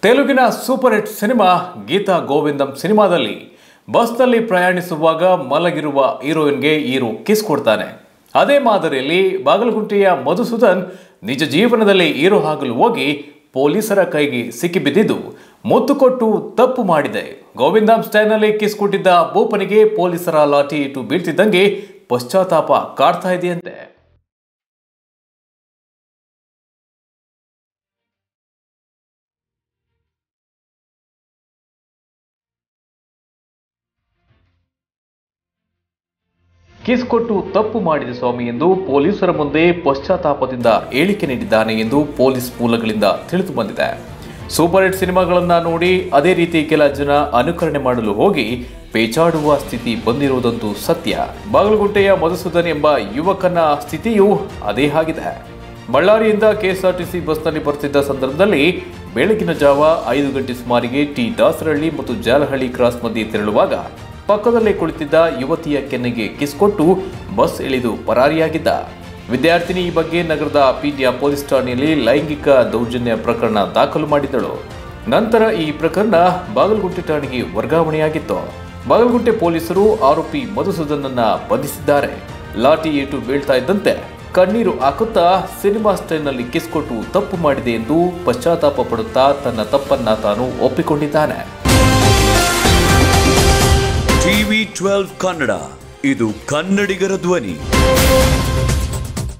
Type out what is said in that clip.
ತೆಲುಗಿನ super hit cinema Geetha Govindam ಸಿನಿಮಾದಲ್ಲಿ ಬಸ್ನಲ್ಲಿ ಪ್ರಯಾಣಿಸುವಾಗ ಮಲಗಿರುವ ಹೀರೋಯಿನ್ಗೆ ಹೀರೋ ಕಿಸ್ ಕೊಡ್ತಾನೆ ಅದೇ ಮಾದರಿಯಲ್ಲಿ ಬಾಗಲಗುಂಟೆಯ ಮಧುಸೂದನ್ ನಿಜ ಜೀವನದಲ್ಲಿ ಹೀರೋ ಆಗಲು ಹೋಗಿ ಪೊಲೀಸರ ಕೈಗೆ ಸಿಕ್ಕಿಬಿದ್ದಿದ್ದು ಮುತ್ತು ಕೊಟ್ಟು ತಪ್ಪು ಮಾಡಿದೆ ಗೋವಿಂದಂ ಸ್ಟೈಲ್ನಲ್ಲಿ ಕಿಸ್ ಕೊಟ್ಟಿದ್ದ ಭೂಪನಿಗೆ ಪೊಲೀಸರ ಲಾಠಿ ಇಟ್ಟು ಬೀಳ್ತಿದ್ದಂಗೆ ಪಶ್ಚಾತ್ತಾಪ ಕಾಡ್ತಾ ಇದೆಯಂತೆ ಕಿಸ್ ಕೊಟ್ಟು ತಪ್ಪು ಮಾಡಿದ ಸ್ವಾಮಿ ಎಂದು ಪೊಲೀಸರ ಮುಂದೆ ಪಶ್ಚಾತ್ತಾಪದಿಂದ ಹೇಳಿಕೆ ನೀಡಿದ್ದಾನೆ ಎಂದು ಪೊಲೀಸ್ ಮೂಲಗಳಿಂದ ತಿಳಿದು ಬಂದಿದೆ ಸೂಪರ್ ಹಿಟ್ ಸಿನಿಮಾಗಳನ್ನ ನೋಡಿ ಅದೇ ರೀತಿ ಕೆಲ ಜನ ಅನುಕರಣೆ ಮಾಡಲು ಹೋಗಿ ಪೇಚಾಡುವ ಸ್ಥಿತಿ ಬಂದಿರುವುದಂತೂ ಸತ್ಯ ಬಾಗಲಗುಂಟೆಯ ಮಧುಸೂದನ್ ಎಂಬ ಯುವಕನ ಸ್ಥಿತಿಯೂ ಅದೇ ಆಗಿದೆ ಬಳ್ಳಾರಿಯಿಂದ ಕೆಎಸ್ಆರ್ಟಿಸಿ ಬಸ್ನಲ್ಲಿ ಬರ್ತಿದ್ದ ಸಂದರ್ಭದಲ್ಲಿ ಬೆಳಗಿನ ಜಾವ ಐದು ಗಂಟೆ ಸುಮಾರಿಗೆ ಟಿ ದಾಸರಹಳ್ಳಿ ಮತ್ತು ಜಾಲಹಳ್ಳಿ ಕ್ರಾಸ್ ಮಧ್ಯೆ ತೆರಳುವಾಗ ಪಕ್ಕದಲ್ಲೇ ಕುಳಿತಿದ್ದ ಯುವತಿಯ ಕೆನ್ನೆಗೆ ಕಿಸ್ ಕೊಟ್ಟು ಬಸ್ ಇಳಿದು ಪರಾರಿಯಾಗಿದ್ದ ವಿದ್ಯಾರ್ಥಿನಿ ಈ ಬಗ್ಗೆ ನಗರದ ಪೀಣ್ಯ ಪೊಲೀಸ್ ಠಾಣೆಯಲ್ಲಿ ಲೈಂಗಿಕ ದೌರ್ಜನ್ಯ ಪ್ರಕರಣ ದಾಖಲು ಮಾಡಿದ್ದಳು ನಂತರ ಈ ಪ್ರಕರಣ ಬಾಗಲಗುಂಟೆ ಠಾಣೆಗೆ ವರ್ಗಾವಣೆಯಾಗಿತ್ತು ಬಾಗಲಗುಂಟೆ ಪೊಲೀಸರು ಆರೋಪಿ ಮಧುಸೂದನನ್ನ ಬಂಧಿಸಿದ್ದಾರೆ ಲಾಠಿ ಏಟು ಬೀಳ್ತಾ ಇದ್ದಂತೆ ಕಣ್ಣೀರು ಹಾಕುತ್ತಾ ಸಿನಿಮಾ ಸ್ಟೈಲ್ನಲ್ಲಿ ಕಿಸ್ ಕೊಟ್ಟು ತಪ್ಪು ಮಾಡಿದೆ ಎಂದು ಪಶ್ಚಾತ್ತಾಪ ಪಡುತ್ತಾ ತನ್ನ ತಪ್ಪನ್ನ ತಾನು ಒಪ್ಪಿಕೊಂಡಿದ್ದಾನೆ ಟಿವಿ ಟ್ವೆಲ್ವ್ ಕನ್ನಡ ಇದು ಕನ್ನಡಿಗರ ಧ್ವನಿ